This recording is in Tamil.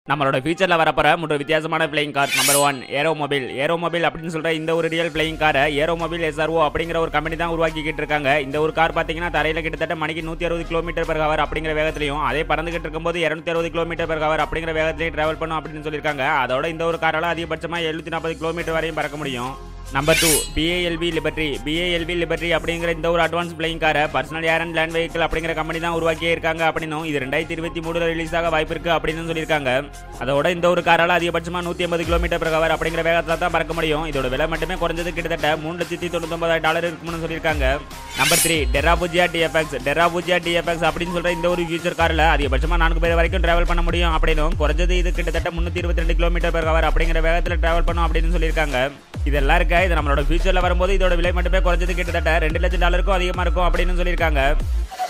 நம்மளோட ஃபியூச்சரில் வரப்போற மூன்று வித்தியாசமான flying car number one Aeromobil Aeromobil அப்படின்னு சொல்ற இந்த ஒரு ரியல் பிளேயிங் காரை ஏரோ மொபைல் எஸ்ஆர்ஓ அப்படிங்கிற ஒரு கம்பெனி தான் உருவாக்கிக்கிட்டு இருக்காங்க இந்த ஒரு கார் பார்த்தீங்கன்னா தரையில் கிட்டத்தட்ட மணிக்கு நூற்றி அறுபது கிலோமீட்டர் பெர் ஹவர் அப்படிங்கிற வேகத்திலையும் அதே பறந்துகிட்டு இருக்கும்போது இரநூத்தி அறுபது கிலோமீட்டர் பெர் ஹவர் அப்படிங்கிற வேகத்திலையும் டிராவல் பண்ணும் அப்படின்னு சொல்லியிருக்காங்க அதோட இந்த ஒரு காரால அதிகபட்சமாக எழுநூத்தி நாற்பது கிலோமீட்டர் வரையும் பறக்க முடியும் number two PALV liberty PALV liberty அப்படிங்கிற இந்த ஒரு அட்வான்ஸ் பிளேயிங் காரை personal air and land vehicle அப்படிங்கிற கம்பெனி தான் உருவாக்கியே இருக்காங்க அப்படின்னும் இது ரெண்டாயிரத்தி இருபத்தி மூணுல ரிலீஸ் ஆக வாய்ப்பு இருக்கு அப்படின்னு சொல்லியிருக்காங்க அதோட இந்த ஒரு காரால அதிகபட்சமாக நூற்றி ஐம்பது கிலோமீட்டர் per hour அப்படிங்கிற வேகத்தில் தான் பறக்க முடியும் இதோட விலை மட்டுமே குறைஞ்சது கிட்டத்தட்ட மூணு லட்சத்தி தொண்ணூத்தொன்பதாயிரம் டாலர் இருக்கும்னு சொல்லியிருக்காங்க number three Terrafugia TFX Terrafugia TFX அப்படின்னு சொல்ற இந்த ஒரு ஃபியூச்சர் காரில் அதிகபட்சமாக நான்கு பேர் வரைக்கும் டிராவல் பண்ண முடியும் அப்படின்னும் குறைஞ்சது இது கிட்டத்தட்ட முந்நூற்றி இருபத்தி ரெண்டு கிலோமீட்டர் per hour அப்படிங்கிற வேகத்தில் டிராவல் பண்ணும் அப்படின்னு சொல்லியிருக்காங்க இதெல்லாம் இருக்க இது நம்மளோட ஃபியூச்சரில் வரும்போது இதோட விலை மட்டுமே குறைஞ்சது கிட்டத்தட்ட ரெண்டு லட்சம் டாலருக்கும் அதிகமாக இருக்கும் அப்படின்னு சொல்லியிருக்காங்க